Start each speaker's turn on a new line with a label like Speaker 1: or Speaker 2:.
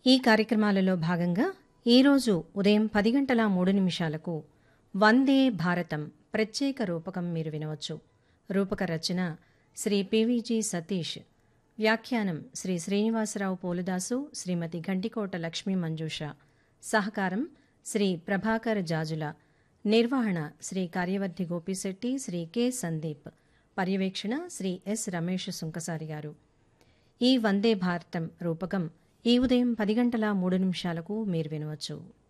Speaker 1: ఈ కార్యక్రమాలలో భాగంగా ఈరోజు ఉదయం పది గంటల మూడు నిమిషాలకు వందే భారతం ప్రత్యేక రూపకం మీరు వినవచ్చు రూపక రచన శ్రీ పివిజి సతీష్ వ్యాఖ్యానం శ్రీ శ్రీనివాసరావు పోలుదాసు శ్రీమతి గంటికోట లక్ష్మీ మంజూష సహకారం శ్రీ ప్రభాకర్ జాజుల నిర్వహణ శ్రీ కార్యవర్ధి గోపిశెట్టి శ్రీ కె సందీప్ పర్యవేక్షణ శ్రీ ఎస్ రమేష్ సుంకసారి గారు ఈ వందే భారతం రూపకం ఈ ఉదయం పది గంటల మూడు నిమిషాలకు మీరు వినవచ్చు